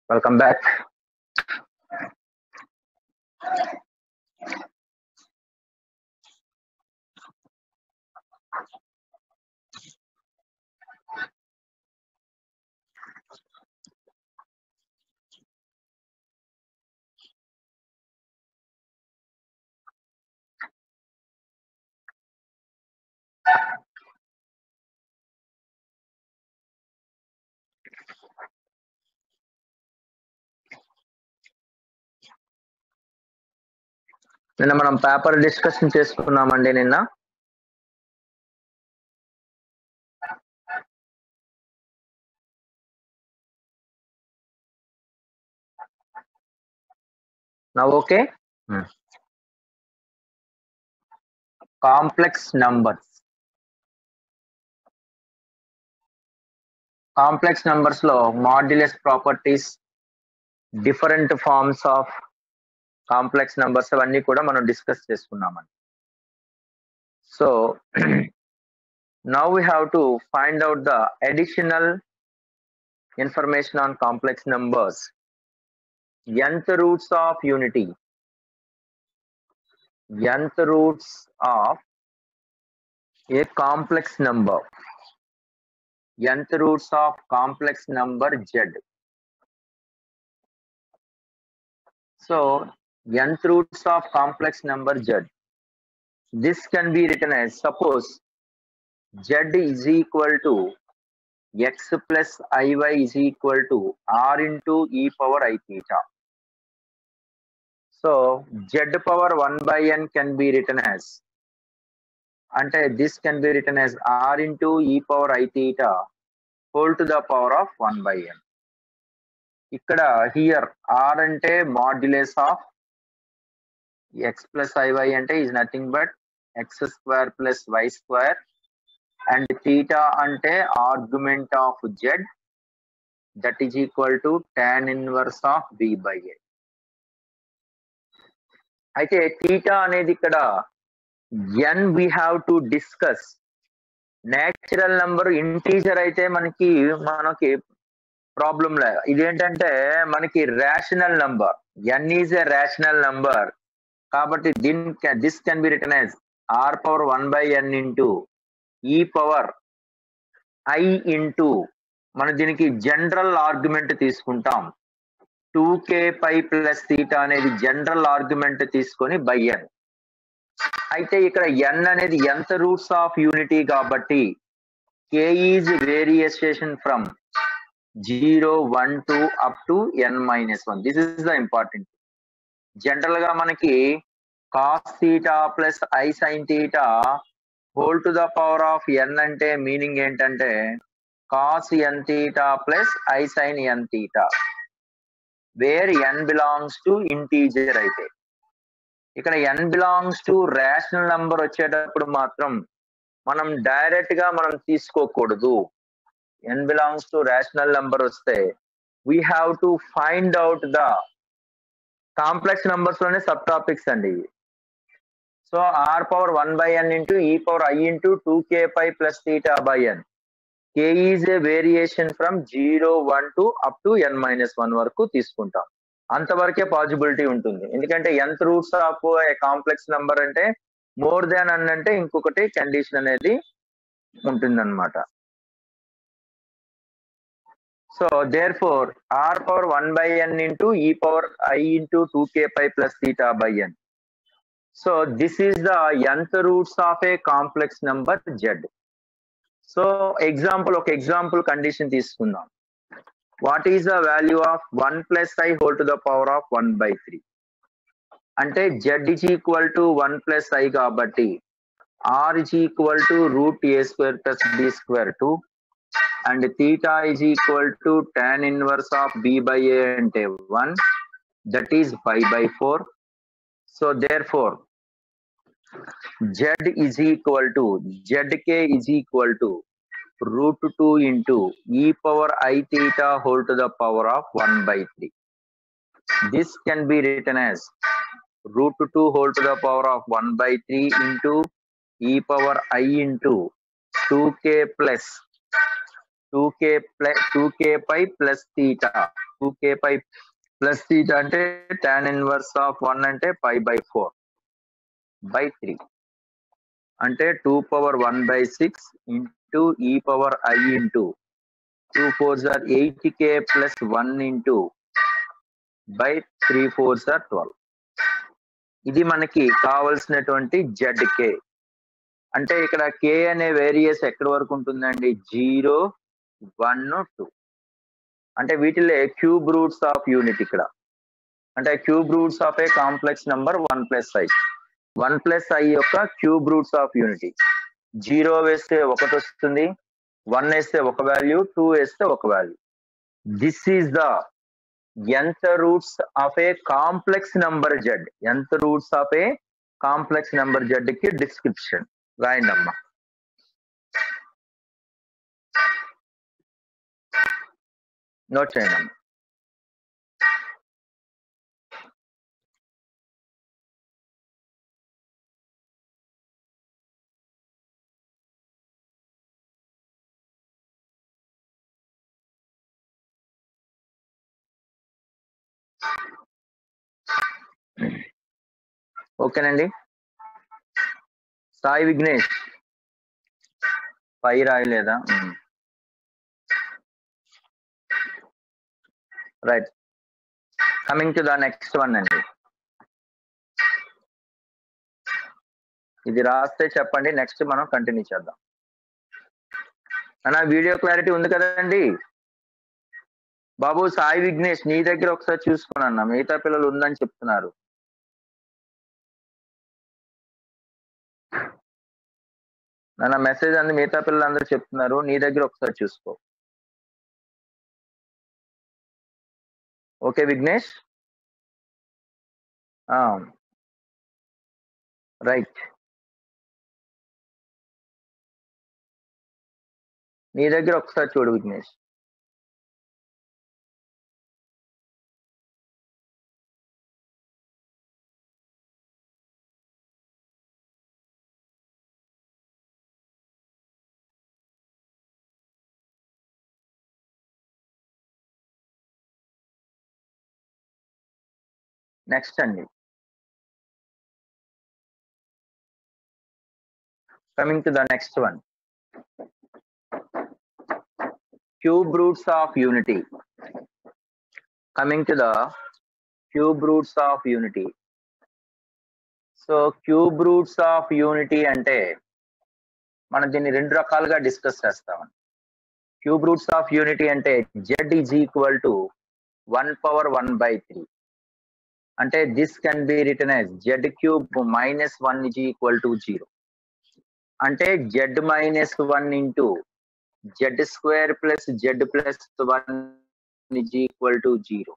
Welcome back. నిన్న మనం paper discussion చేసుకున్నామండి నిన్న నా okay complex numbers complex numbers లో modulus properties different forms of complex numbers అవన్నీ కూడా మనం డిస్కస్ చేసుకున్నామండి so now we have to find out the additional information on complex numbers nth roots of unity nth roots of a complex number nth roots of complex number z so nth roots of complex number z this can be written as suppose z is equal to x plus iy is equal to r into e power i theta so z power 1 by n can be written as అంటే this can be written as r into e power i theta whole to the power of 1 by n ఇక్కడ here r అంటే modulus of x plus iy అంటే is nothing but x square plus y square and theta అంటే argument of z that is equal to tan inverse of b by a అయితే theta అనేది ఇక్కడ n we have to discuss natural number integer అయితే మనకి మనకి problem లేదు ఇదేంటంటే మనకి rational number n is a rational number కాబట్టి దీన్ this can be written as are power one by n into e power i into మనం దీనికి జనరల్ ఆర్గ్యుమెంట్ తీసుకుంటాం two k pi plus theta అనేది జనరల్ ఆర్గ్యుమెంట్ తీసుకొని by n అయితే ఇక్కడ n అనేది ఎంత రూట్స్ ఆఫ్ యూనిటీ కాబట్టి k is variation from zero one two up to n minus one this is the important general గా మనకి cos theta plus i sine theta whole to the power of n అంటే meaning ఏంటంటే cos n theta plus i sine n theta where n belongs to integer అయితే ఇక్కడ n belongs to rational number వచ్చేటప్పుడు మాత్రం మనం direct గా మనం తీసుకోకూడదు n belongs to rational number వస్తే we have to find out the complex numbers లోనే సబ్ టాపిక్స్ అండి so r power one by n into e power i into two k pi plus theta by n k is a variation from zero one two up to n minus one వరకు తీసుకుంటాం అంతవరకే possibility ఉంటుంది ఎందుకంటే nth roots of a complex number అంటే more than one అంటే ఇంకొకటి condition అనేది ఉంటుందన్నమాట so therefore r power one by n into e power i into two k pi plus theta by n so this is the nth roots of a complex number z so example ఒక example condition తీసుకుందాం what is the value of one plus I whole to the power of one by three అంటే z is equal to one plus i కాబట్టి r is equal to root a square plus b square two and theta is equal to tan inverse of b by a అంటే one that is five by four so therefore z is equal to zk is equal to root 2 into e power i theta whole to the power of 1 by 3 this can be written as root 2 whole to the power of 1 by 3 into e power i into 2k plus 2k plus 2k pi plus theta two k pi plus theta అంటే tan inverse of one అంటే pi by four by three అంటే two power one by six into e power i into two fours are eight k plus one into by three fours are twelve ఇది మనకి కావలసినటువంటి Z కే అంటే ఇక్కడ కే అనే various ఎక్కడి వరకు ఉంటుందండి జీరో వన్ టూ అంటే వీటిలో క్యూబ్ రూట్స్ ఆఫ్ యూనిట్ ఇక్కడ అంటే cube roots of a complex number one plus i one plus i యొక్క cube roots of unity zero వేస్తే ఒకటి వస్తుంది వన్ వేస్తే ఒక వాల్యూ టూ వేస్తే ఒక value this is the nth roots of a complex number z nth roots of a complex number z కి description రాయండి అమ్మా నోట్ చేయండి అమ్మా ఓకేనండి సాయి విఘ్నేష్ పై రాయలేదా right coming to the next one అండి ఇది రాస్తే చెప్పండి నెక్స్ట్ మనం కంటిన్యూ చేద్దాం అన్న వీడియో క్లారిటీ ఉంది కదండి బాబు సాయి విఘ్నేష్ నీ దగ్గర ఒకసారి చూసుకున్నా మిగతా పిల్లలు ఉందని చెప్తున్నారు నా మెసేజ్ అంది మిగతా పిల్లలందరూ చెప్తున్నారు నీ దగ్గర ఒకసారి చూసుకో ఓకే విఘ్నేష్ రైట్ నీ దగ్గర ఒకసారి చూడు విఘ్నేష్ నెక్స్ట్ అండి coming to the next one cube roots of unity coming to the cube roots of unity so cube roots of unity అంటే మనం దీన్ని రెండు రకాలుగా డిస్కస్ చేస్తామండి క్యూబ్ రూట్స్ ఆఫ్ యూనిటీ అంటే z is equal to one power one by three అంటే this can be written as z cube minus one is equal to zero అంటే z minus one into z square plus z plus one is equal to zero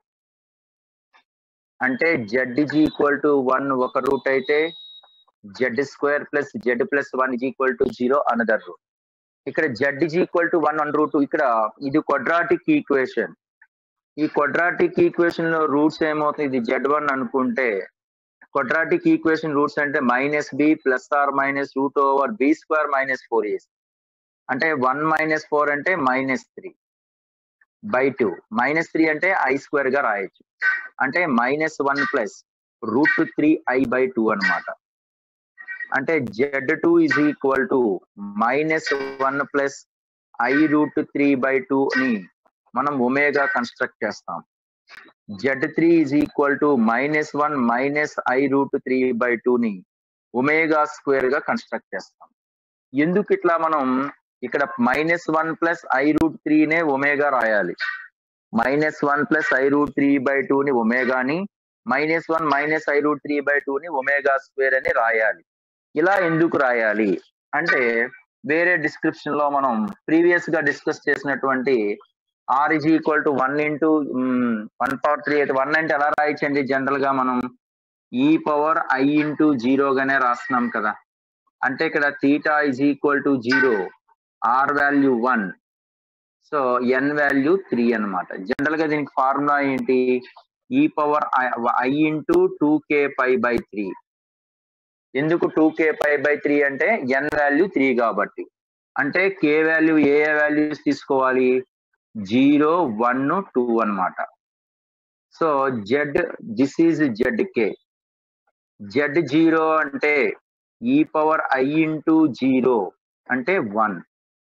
అంటే z is equal to one ఒక root అయితే z square plus z plus one is equal to zero another root ఇక్కడ z is equal to one one root ఇక్కడ ఇది quadratic equation ఈ quadratic equation లో roots ఏమవుతుంది ఇది జెడ్ వన్ అనుకుంటే క్వడ్రాటిక్ ఈక్వేషన్ రూట్స్ అంటే minus b plus or minus root over b square minus four ac అంటే వన్ మైనస్ ఫోర్ అంటే minus three by two minus three అంటే i square గా రాయొచ్చు అంటే minus one plus root three i by two అనమాట అంటే z two is equal to minus one plus i root three by two అని మనం omega construct చేస్తాం z three is equal to minus one minus i root three by two ని omega square గా construct చేస్తాం ఎందుకు ఇట్లా మనం ఇక్కడ minus one plus i route త్రీనే omega రాయాలి minus one plus i root three by two ని ఒమేగాని minus one minus i root three by two ని ఒమేగా స్క్వేర్ అని రాయాలి ఇలా ఎందుకు రాయాలి అంటే వేరే డిస్క్రిప్షన్ లో మనం ప్రీవియస్ గా డిస్కస్ చేసినటువంటి r is equal to one into one power three అయితే వన్ అంటే ఎలా రాయొచ్చండి జనరల్ గా మనం ఈ పవర్ ఐ ఇంటూ జీరోగానే రాస్తున్నాం కదా అంటే ఇక్కడ theta is equal to zero r value one so n value three అనమాట జనరల్ గా దీనికి ఫార్ములా ఏంటి e power i into two k pi by three ఎందుకు two k pi by three అంటే ఎన్ వాల్యూ త్రీ కాబట్టి అంటే k value ఏ values తీసుకోవాలి జీరో వన్ టూ అనమాట so z this is z k z zero అంటే e power i into zero అంటే one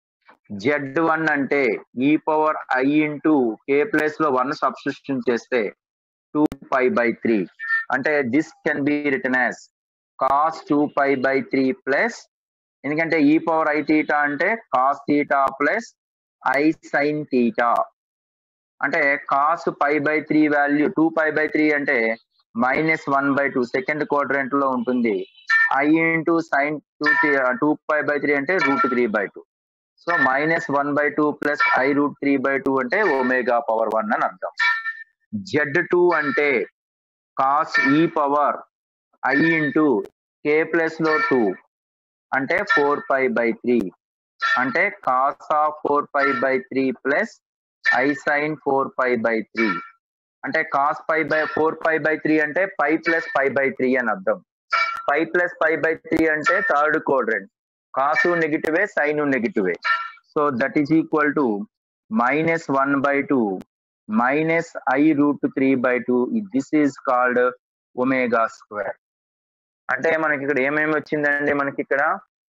z one అంటే e power i into k place లో one substitution చేస్తే టూ పై బై త్రీ అంటే this can be written as cos two pi by three plus ఎందుకంటే e power i theta అంటే cos theta plus i sine theta అంటే cos pi by three value two pi by three అంటే minus one by two second quadrant లో ఉంటుంది i into sine two two pi by three అంటే root three by two so minus one by two plus i root three by two అంటే omega power one అని అర్థం z two అంటే cos e power i into k plus లో two అంటే four pi by three అంటే cos of four pi by three plus i sine four pi by three అంటే cos pi by four pi by three అంటే pi plus pi by three అని అర్థం pi plus pi by three అంటే third quadrant cos నెగిటివే sine నెగిటివే so that is equal to minus one by two minus i root three by two this is called omega square అంటే మనకి ఇక్కడ ఏమేమి వచ్చిందండి మనకి ఇక్కడ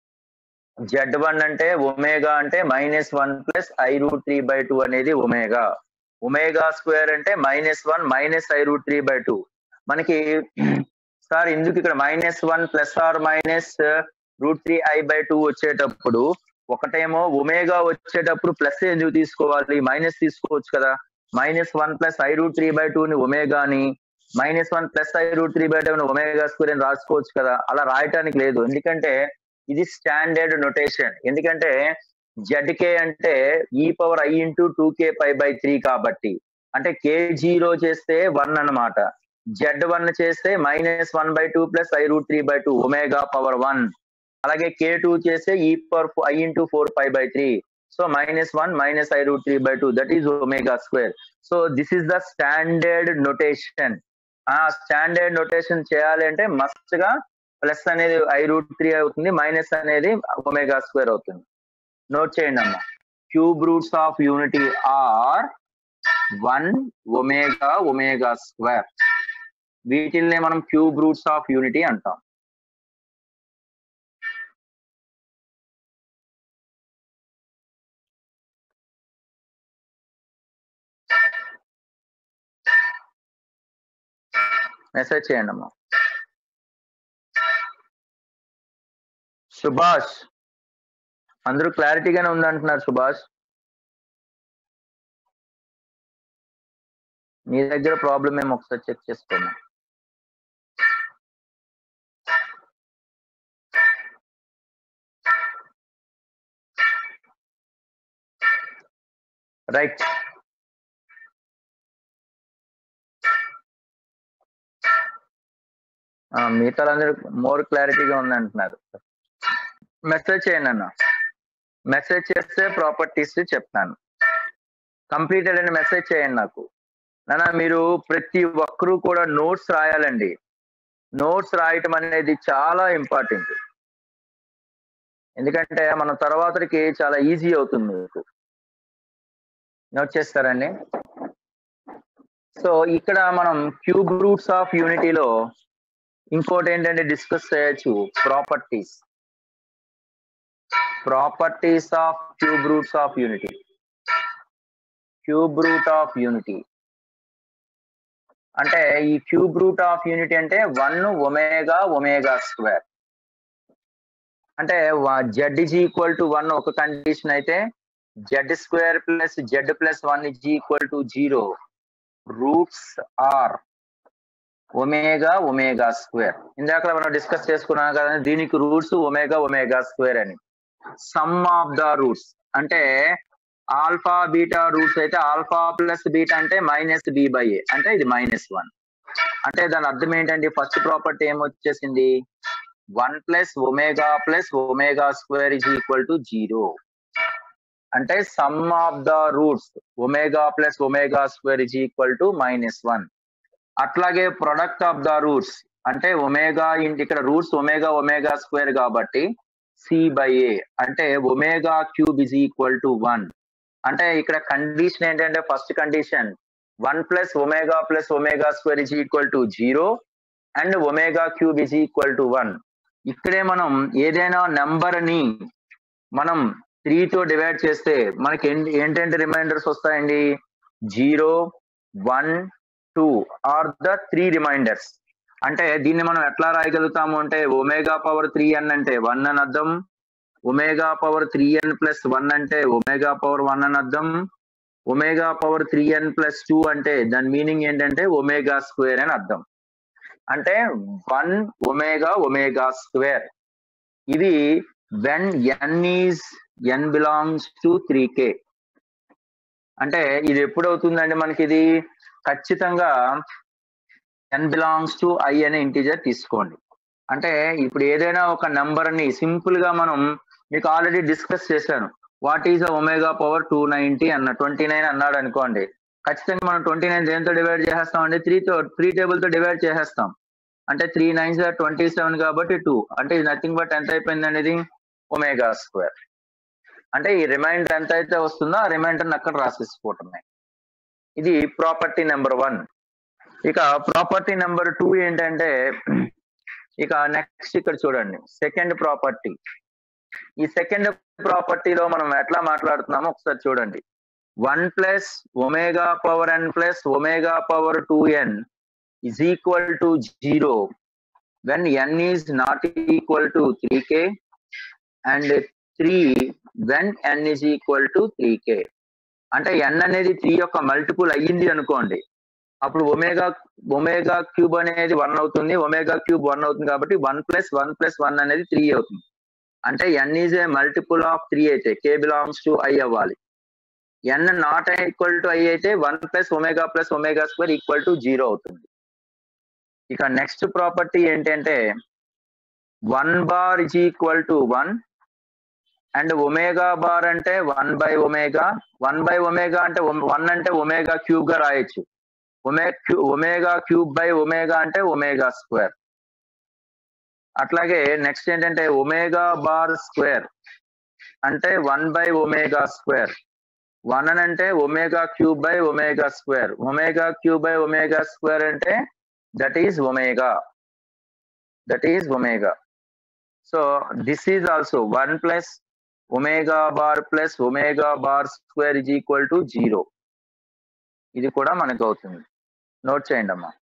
జెడ్ వన్ అంటే ఒమేగా అంటే minus one plus i root three by two అనేది ఒమేగా ఒమేగా స్క్వేర్ అంటే minus one minus i root three by two మనకి సార్ ఎందుకు ఇక్కడ minus one plus or minus root three i by two వచ్చేటప్పుడు ఒకటేమో omega వచ్చేటప్పుడు plus ఎందుకు తీసుకోవాలి మైనస్ తీసుకోవచ్చు కదా minus one plus i root three by two ని ఒమేగాని minus one plus i root three by two omega square అని రాసుకోవచ్చు కదా అలా రాయటానికి లేదు ఎందుకంటే ఇది స్టాండర్డ్ నొటేషన్ ఎందుకంటే జెడ్కే అంటే e power i into two k pi by three కాబట్టి అంటే కే జీరో చేస్తే వన్ అన్నమాట జెడ్ వన్ చేస్తే minus one by two plus i root three by two omega power one అలాగే కే టూ చేస్తే e power i into four pi by three so minus one minus i root three by two that is omega square so this is the standard notation ఆ standard notation చేయాలి అంటే must గా plus అనేది i root three అవుతుంది minus అనేది omega square అవుతుంది note చేయండి అమ్మా cube roots of unity are one omega omega square వీటిల్ని మనం క్యూబ్ రూట్స్ ఆఫ్ యూనిటీ అంటాం మెసేజ్ చేయండి అమ్మా సుభాష్ అందరూ క్లారిటీగానే ఉందంటున్నారు సుభాష్ మీ దగ్గర ప్రాబ్లం ఏమో ఒకసారి చెక్ చేసుకోండి రైట్ మిగతా అందరూ మోర్ క్లారిటీగా ఉంది అంటున్నారు మెసేజ్ చేయండి అన్న మెసేజ్ చేస్తే ప్రాపర్టీస్ చెప్తాను కంప్లీటెడ్ అని మెసేజ్ చేయండి నాకు నాన్న మీరు ప్రతి ఒక్కరూ కూడా నోట్స్ రాయాలండి నోట్స్ రాయటం అనేది చాలా ఇంపార్టెంట్ ఎందుకంటే మన తర్వాతకి చాలా ఈజీ అవుతుంది మీకు నోట్ చేస్తారండి సో ఇక్కడ మనం క్యూబ్ రూట్స్ ఆఫ్ యూనిటీలో ఇంకోటి ఏంటంటే డిస్కస్ చేయొచ్చు properties properties of cube roots of unity cube root of unity అంటే ఈ క్యూబ్ రూట్ ఆఫ్ యూనిటీ అంటే వన్ ఒమేగా ఒమేగా స్క్వేర్ అంటే z is equal to one ఒక కండిషన్ అయితే z square plus z plus one is equal to zero roots are omega omega square ఇందాక మనం discuss చేసుకున్నాం కదా దీనికి రూట్స్ ఒమేగా ఒమేగా స్క్వేర్ అని సమ్ ఆఫ్ ద రూట్స్ అంటే ఆల్ఫా బీటా రూట్స్ అయితే ఆల్ఫా ప్లస్ బీటా అంటే మైనస్ బి బై ఏ అంటే ఇది మైనస్ వన్ అంటే దాని అర్థం ఏంటండి ఫస్ట్ ప్రాపర్టీ ఏమొచ్చేసింది one plus omega plus omega square is equal to zero అంటే sum of the roots omega plus omega square is equal to minus one అట్లాగే product of the roots అంటే omega into ఇక్కడ roots omega omega square కాబట్టి c by a అంటే omega cube is equal to one అంటే ఇక్కడ condition ఏంటంటే first condition one plus omega plus omega square is equal to zero and omega cube is equal to one ఇక్కడే మనం ఏదైనా number ని మనం త్రీ తో డివైడ్ చేస్తే మనకి ఏంటి- ఏంటంటే రిమైండర్స్ వస్తాయండి zero one two are the three reminders అంటే దీన్ని మనం ఎట్లా రాయగలుగుతాము అంటే ఒమేగా పవర్ త్రీ ఎన్ అంటే వన్ అని అర్థం omega power three n plus one అంటే ఒమేగా పవర్ వన్ అని అర్థం omega power three n plus two అంటే దాని మీనింగ్ ఏంటంటే ఒమేగా స్క్వేర్ అని అర్థం అంటే వన్ ఒమేగా ఒమేగా స్క్వేర్ ఇది when n is n belongs to three k అంటే ఇది ఎప్పుడు అవుతుందండి మనకి ఇది ఖచ్చితంగా ఎన్ బిలాంగ్స్ టు ఐ అనే ఇంటీజర్ తీసుకోండి అంటే ఇప్పుడు ఏదైనా ఒక నెంబర్ ని సింపుల్ గా మనం మీకు ఆల్రెడీ డిస్కస్ చేశాను what is omega power two ninety అన్న ట్వంటీ నైన్ అన్నాడు అనుకోండి ఖచ్చితంగా మనం ట్వంటీ నైన్ దేంతో డివైడ్ చేసేస్తాం అంటే త్రీ తో త్రీ టేబుల్ తో డివైడ్ చేసేస్తాం అంటే three nine sir twenty seven కాబట్టి టూ అంటే ఇది నథింగ్ బట్ ఎంత అయిపోయింది అనేది ఒమేగా స్క్వేర్ అంటే ఈ రిమైండర్ ఎంత అయితే వస్తుందో ఆ రిమైండర్ అక్కడ రాసేసుకోవటమే ఇది ప్రాపర్టీ నెంబర్ వన్ ఇక ప్రాపర్టీ నెంబర్ టూ ఏంటంటే ఇక నెక్స్ట్ ఇక్కడ చూడండి సెకండ్ ప్రాపర్టీ ఈ సెకండ్ ప్రాపర్టీలో మనం ఎట్లా మాట్లాడుతున్నామో ఒకసారి చూడండి one plus omega power n plus omega power two n is equal to zero when n is not equal to 3k and 3 when n is equal to 3k అంటే n అనేది three యొక్క multiple అయ్యింది అనుకోండి అప్పుడు omega omega cube అనేది one అవుతుంది omega cube one అవుతుంది కాబట్టి one plus one plus one అనేది త్రీ అవుతుంది అంటే n is a multiple of three అయితే కే బిలాంగ్స్ టు ఐ అవ్వాలి n not equal to I అయితే one plus omega plus omega square equal to zero అవుతుంది ఇక నెక్స్ట్ ప్రాపర్టీ ఏంటంటే one bar is equal to one and omega bar అంటే one by omega one by omega అంటే one అంటే omega cube గా రాయొచ్చు ఒమే ఒమేగా క్యూబ్ బై ఒమేగా అంటే ఒమేగా స్క్వేర్ అట్లాగే నెక్స్ట్ ఏంటంటే ఒమేగా బార్ స్క్వేర్ అంటే one by omega square one అని అంటే omega cube by omega square omega cube by omega square అంటే that is omega that is omega so this is also one plus omega bar plus omega bar square is equal to zero ఇది కూడా మనకు అవుతుంది note చేయండి అమ్మా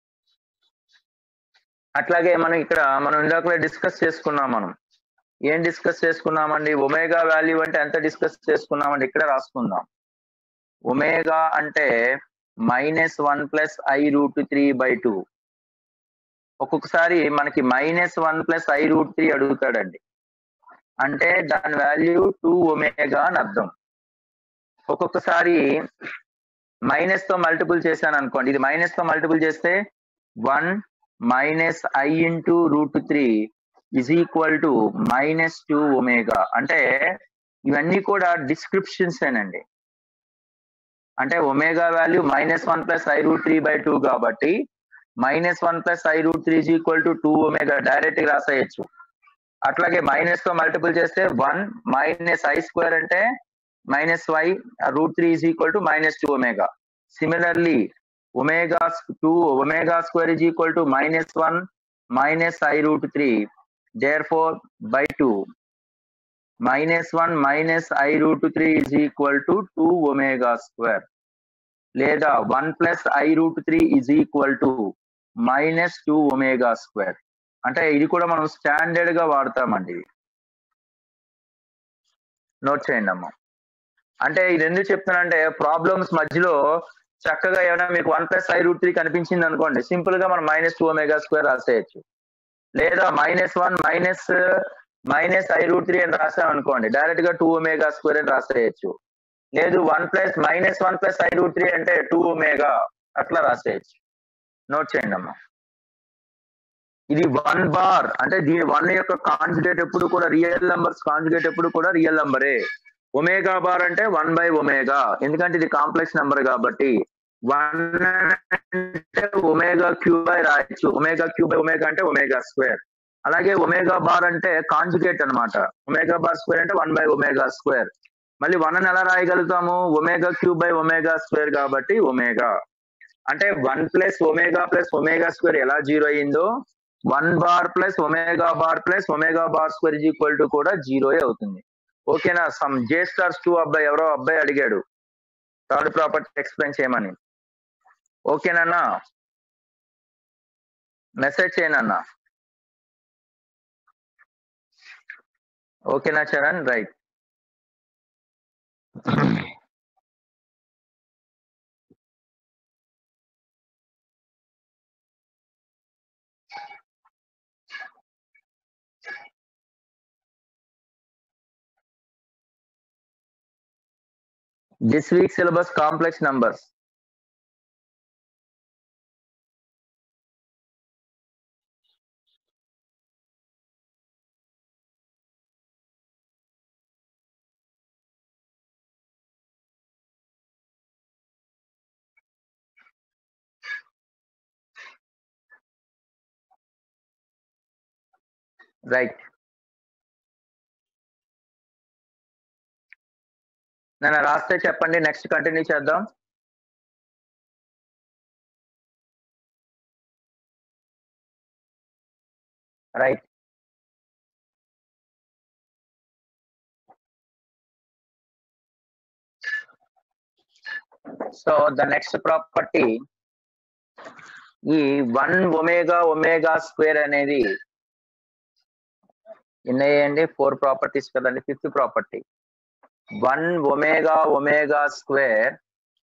అట్లాగే మనం ఇక్కడ మనం ఇందాక డిస్కస్ చేసుకున్నాం మనం ఏం డిస్కస్ చేసుకున్నామండి ఒమేగా వాల్యూ అంటే ఎంత డిస్కస్ చేసుకున్నామండి ఇక్కడ రాసుకుందాం ఒమేగా అంటే minus one plus i root three by two ఒక్కొక్కసారి మనకి minus one plus i root three అడుగుతాడండి అంటే దాని వాల్యూ టూ ఒమేగా అని అర్థం ఒక్కొక్కసారి మైనస్ తో మల్టిపుల్ చేశాను అనుకోండి ఇది మైనస్ తో మల్టిపుల్ చేస్తే one minus i into root three is equal to minus two omega అంటే ఇవన్నీ కూడా డిస్క్రిప్షన్స్ ఏనండి అంటే omega value minus one plus i root three by two కాబట్టి minus one plus i root three equal to two omega direct గా రాసేయచ్చు అట్లాగే minus తో మల్టిపుల్ చేస్తే వన్ మైనస్ ఐ స్క్వేర్ అంటే minus y root three is equal to minus two omega similarly omega two omega square is equal to minus one minus i root three therefore by two minus one minus i root three is equal to two omega square లేదా one plus i root three is equal to minus two omega square అంటే ఇది కూడా మనం standard గా వాడతామండి note చేయండి అమ్మా అంటే ఇది ఎందుకు చెప్తానంటే ప్రాబ్లమ్స్ మధ్యలో చక్కగా ఏమైనా మీకు one plus i root three కనిపించింది అనుకోండి సింపుల్ గా మనం మైనస్ టూ ఒమేగా స్క్వేర్ రాసేయచ్చు లేదా minus one minus minus i root three అని రాసాం అనుకోండి డైరెక్ట్ గా టూ ఒమేగా స్క్వేర్ అని రాసేయచ్చు లేదు one plus minus one plus i root three అంటే టూ ఒమేగా అట్లా రాసేయచ్చు నోట్ చేయండి అమ్మా ఇది వన్ బార్ అంటే దీని వన్ యొక్క కాన్జుగేట్ ఎప్పుడు కూడా రియల్ నెంబర్స్ కాన్జుగేట్ ఎప్పుడు కూడా రియల్ నెంబరే ఒమేగా బార్ అంటే వన్ బై ఒమేగా ఎందుకంటే ఇది కాంప్లెక్స్ నెంబర్ కాబట్టి వన్ అంటే ఒమేగా క్యూ బై రాయొచ్చు ఒమేగా క్యూ బై ఒమేగా అంటే ఒమేగా స్క్వేర్ అలాగే ఒమేగా బార్ అంటే కాంజుగేట్ అన్నమాట ఒమేగా బార్ స్క్వేర్ అంటే వన్ బై ఒమేగా స్క్వేర్ మళ్ళీ వన్ అని ఎలా రాయగలుగుతాము omega cube by omega square కాబట్టి ఒమేగా అంటే one plus omega plus omega square ఎలా జీరో అయిందో one bar plus omega bar plus omega bar square is equal to కూడా జీరో అవుతుంది ఓకేనా సమ్ జే స్టార్స్ టూ అబ్బాయి ఎవరో అబ్బాయి అడిగాడు థర్డ్ ప్రాపర్టీ ఎక్స్ప్లెయిన్ చేయమని ఓకేనన్నా మెసేజ్ చేయనన్నా ఓకేనా Charan right this week syllabus complex numbers right నన్ను రాస్తే చెప్పండి నెక్స్ట్ కంటిన్యూ చేద్దాం right so the next property ఈ వన్ ఒమేగా ఒమేగా స్క్వేర్ అనేది ఎన్నయ్యండి ఫోర్ ప్రాపర్టీస్ కదండి fifth property one omega omega square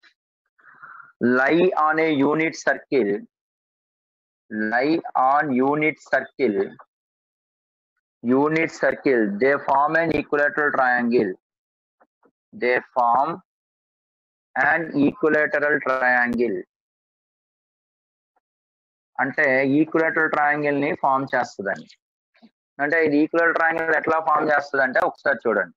lie on a unit circle lie on unit circle unit circle they form an equilateral triangle they form an equilateral triangle అంటే equilateral triangle ని form చేస్తుందండి అంటే ఇది equal triangle ఎట్లా form చేస్తుంది అంటే ఒకసారి చూడండి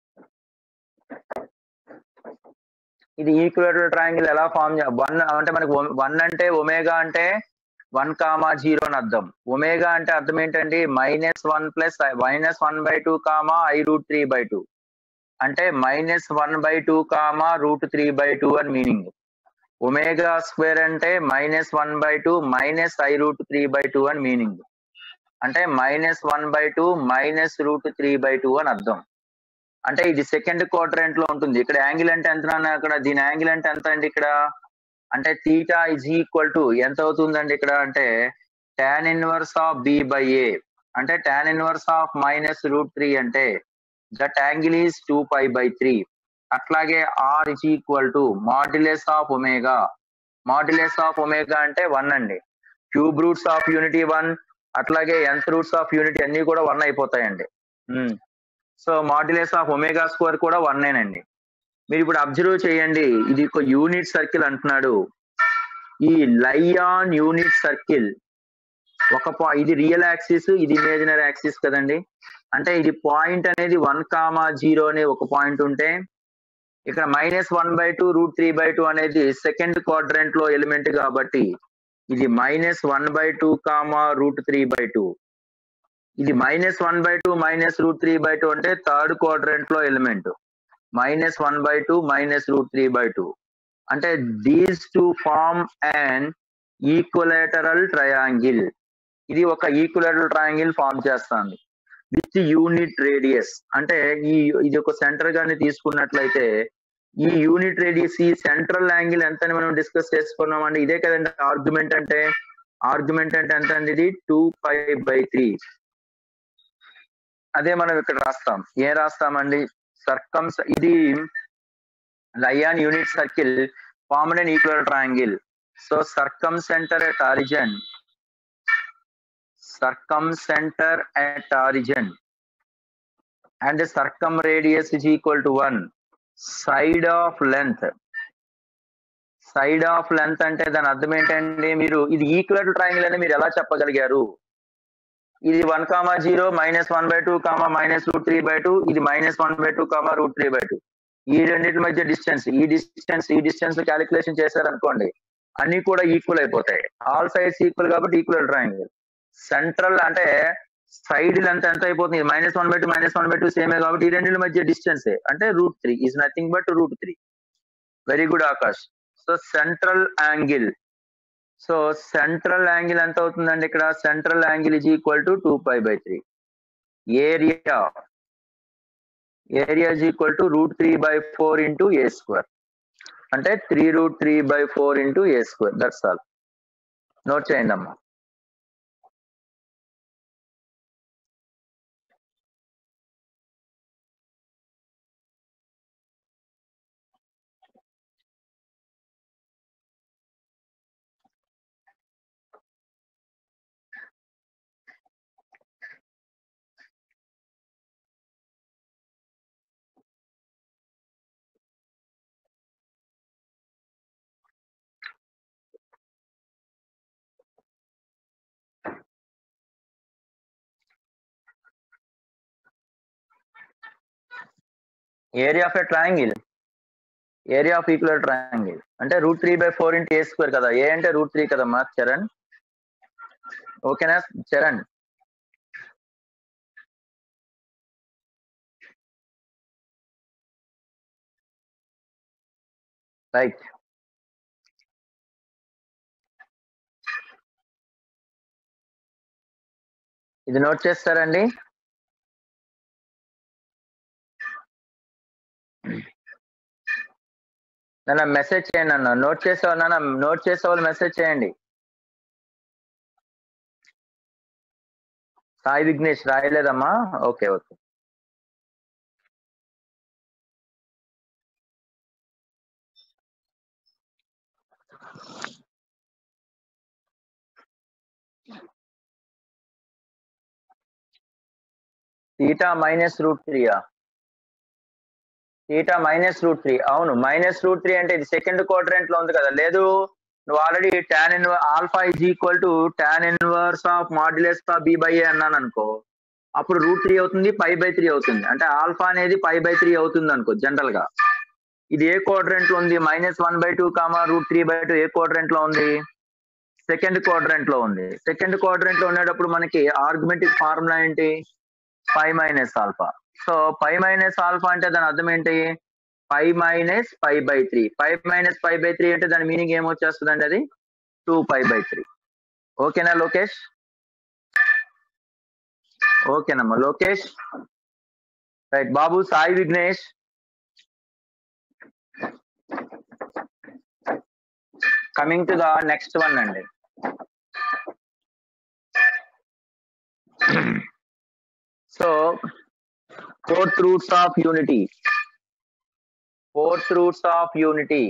ఇది ఈక్వల్ ట్రయాంగిల్ ఎలా ఫామ్ వన్ అంటే మనకి వన్ అంటే ఒమేగా అంటే వన్ కామా జీరో అని అర్థం ఒమేగా అంటే అర్థం ఏంటండి minus one plus minus one by two comma i root three by two అంటే minus one by two comma root three by two అని మీనింగ్ ఒమేగా స్క్వేర్ అంటే minus one by two minus i root three by two అని meaning అంటే minus one by two minus root three by two అని అర్థం అంటే ఇది second క్వార్టరెంట్ లో ఉంటుంది ఇక్కడ యాంగిల్ అంటే ఎంత నాన్న అక్కడ దీని యాంగిల్ అంటే ఎంత అండి ఇక్కడ అంటే తీటా ఇజ్ ఈక్వల్ టు ఎంత అవుతుందండి ఇక్కడ అంటే tan inverse of b by a అంటే tan inverse of minus root three అంటే that angle is two pi by three అట్లాగే r is equal to modulus of omega modulus of omega అంటే one అండి cube roots of unity one అట్లాగే ఎంత roots of unity అన్ని కూడా one అయిపోతాయండి so modulus of omega square కూడా one అండి మీరు ఇప్పుడు అబ్జర్వ్ చేయండి ఇది ఒక యూనిట్ సర్కిల్ అంటున్నాడు ఈ లైఆన్ యూనిట్ సర్కిల్ ఒక పా- ఇది రియల్ యాక్సిస్ ఇది ఇమేజినరీ యాక్సిస్ కదండి అంటే ఇది పాయింట్ అనేది వన్ కామా జీరో అనే ఒక పాయింట్ ఉంటే ఇక్కడ minus one by two root three by two అనేది సెకండ్ క్వాడ్రెంట్ లో ఎలిమెంట్ కాబట్టి ఇది minus one by two comma root three by two ఇది minus one by two minus root three by two అంటే థర్డ్ క్వాడ్రెంట్ లో element minus one by two minus root three by two అంటే these to form and equilateral triangle ఇది ఒక equilateral triangle form చేస్తుంది with unit radius అంటే ఈ ఇది ఒక సెంటర్ గాని తీసుకున్నట్లయితే ఈ యూనిట్ రేడియస్ ఈ సెంట్రల్ యాంగిల్ ఎంత అని మనం డిస్కస్ చేసుకున్నాం అండి ఇదే కదండి ఆర్గ్యుమెంట్ అంటే ఆర్గ్యుమెంట్ అంటే ఎంత అండి ఇది టూ ఫైవ్ బై త్రీ అదే మనం ఇక్కడ రాస్తాం ఏం రాస్తామండి సర్కమ్స్ ఇది లయాన్ unit circle formed and equal triangle so circumcentre at origin circum center at origin and the circum radius is equal to 1 side of length side of length అంటే దాని అర్థం ఏంటండి మీరు ఇది ఈక్వల్ ట్రయాంగిల్ అని మీరు ఎలా చెప్పగలిగారు ఇది one comma zero minus one by two comma minus root three by two ఇది minus one by two comma root three by two ఈ రెండింటి మధ్య డిస్టెన్స్ ఈ డిస్టెన్స్ ఈ డిస్టెన్స్ క్యాలిక్యులేషన్ చేశారనుకోండి అన్ని కూడా ఈక్వల్ అయిపోతాయి ఆల్ సైడ్స్ ఈక్వల్ కాబట్టి ఈక్వల్ ట్రయాంగిల్ సెంట్రల్ అంటే సైడ్ లెంత్ ఎంత అయిపోతుంది minus one by two minus one by two సేమే కాబట్టి ఈ రెండింటి మధ్య డిస్టెన్స్ అంటే root three is nothing but root three very good Akash so central angle so central angle ఎంత అవుతుందండి ఇక్కడ central angle is equal to two pi by three area area is equal to root three by four into a square అంటే three root three by four into a square that's all note చేయండి అమ్మా area of a triangle area of equal triangle అంటే root three by four into a square కదా a అంటే root three కదమ్మా చరణ్ ఓకేనా Charan right ఇది note చేస్తారండి నన్ను మెసేజ్ చేయండి అన్న నోట్ చేసే నాన్న నోట్ చేసే వాళ్ళు మెసేజ్ చేయండి సాయి విఘ్నేష్ రాయలేదమ్మా okay okay theta minus root త్రీయా తీటా మైనస్ రూట్ త్రీ అవును మైనస్ రూట్ త్రీ అంటే ఇది సెకండ్ క్వాడ్రెంట్ లో ఉంది కదా లేదు నువ్వు already tan in alpha is equal to tan inverse of modulus of b by a అన్నాను అనుకో అప్పుడు రూట్ త్రీ అవుతుంది పై బై త్రీ అవుతుంది అంటే ఆల్ఫా అనేది పై బై త్రీ అవుతుంది అనుకో జనరల్ గా ఇది ఏ క్వాడ్రెంట్ లో ఉంది minus one by two comma root three by two ఏ క్వాడ్రెంట్ లో ఉంది సెకండ్ క్వాడ్రెంట్ లో ఉంది సెకండ్ క్వాడ్రెంట్ లో ఉండేటప్పుడు మనకి ఆర్గ్యుమెంటిక్ ఫార్ములా ఏంటి pi minus alpha so pi minus alpha అంటే దాని అర్థం ఏంటి pi minus pi by three pi minus pi by three అంటే దాని మీనింగ్ ఏమొచ్చేస్తుంది అండి అది టూ పై బై త్రీ ఓకేనా లోకేష్ ఓకేనమ్మా లోకేష్ రైట్ బాబు Sai Vignesh coming to the next one అండి so fourth roots of unity fourth roots of unity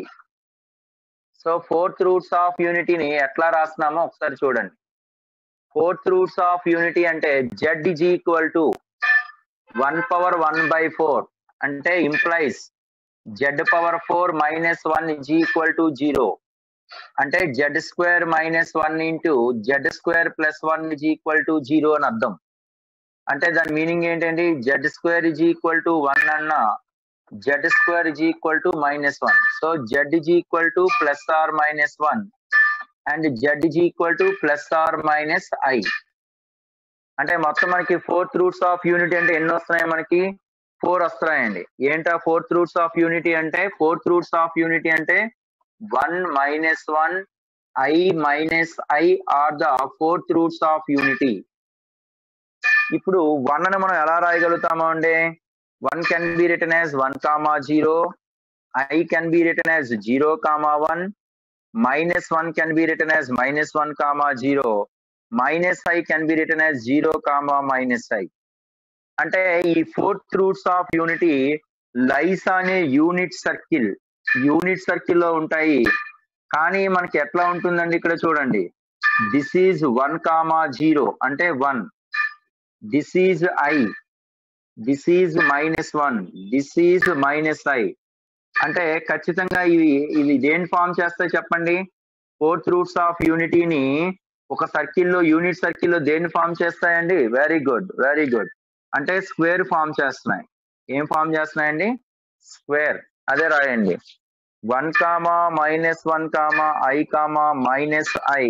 so fourth roots of యూనిటీని ఎట్లా రాస్తున్నామో ఒకసారి చూడండి ఫోర్త్ రూట్స్ ఆఫ్ యూనిటీ అంటే z is equal to one power one by four అంటే implies z power four minus one is equal to zero అంటే z square minus one into z square plus one is equal to zero అని అర్థం అంటే దాని meaning ఏంటండి z square is equal to one అన్న z square is equal to minus one so z is equal to plus or minus one and z is equal to plus or minus i అంటే మొత్తం మనకి fourth roots of unity అంటే ఎన్ని వస్తున్నాయి మనకి four వస్తున్నాయండి ఏంటా ఫోర్త్ రూట్స్ ఆఫ్ యూనిటీ అంటే ఫోర్త్ రూట్స్ ఆఫ్ యూనిటీ అంటే one minus one i minus i are the fourth roots of unity ఇప్పుడు వన్ అని మనం ఎలా రాయగలుగుతాము అంటే one can be written as one comma zero i can be written as zero comma one minus one can be written as minus one comma zero minus i can be written as zero comma minus i అంటే ఈ fourth roots of unity lies అనే unit circle unit circle లో ఉంటాయి కానీ మనకి ఎట్లా ఉంటుందండి ఇక్కడ చూడండి this is one comma zero అంటే one this is i this is minus one this is minus i అంటే ఖచ్చితంగా ఇవి ఇవి దేని ఫామ్ చేస్తాయి చెప్పండి ఫోర్త్ రూట్స్ ఆఫ్ యూనిటీని ఒక సర్కిల్లో యూనిట్ సర్కిల్లో దేన్ని ఫామ్ చేస్తాయండి వెరీ గుడ్ వెరీ గుడ్ అంటే స్క్వేర్ ఫామ్ చేస్తున్నాయి ఏం ఫామ్ చేస్తున్నాయండి స్క్వేర్ అదే రాయండి one comma minus one comma i comma minus i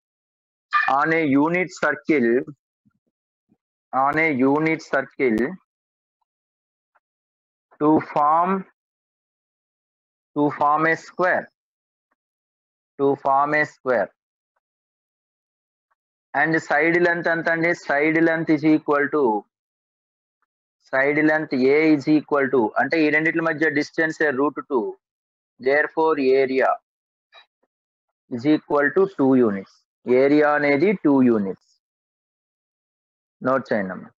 on a unit circle on a unit circle to form to form a square to form a square and side length ఎంత అండి side length is equal to side length a is equal to అంటే ఈ రెండిట్ల మధ్య distance root two therefore area is equal to two units area అనేది two units note చేయండి అమ్మా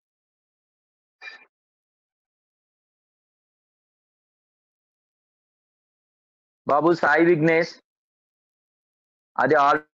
బాబు సాయి విఘ్నేష్ అది ఆల్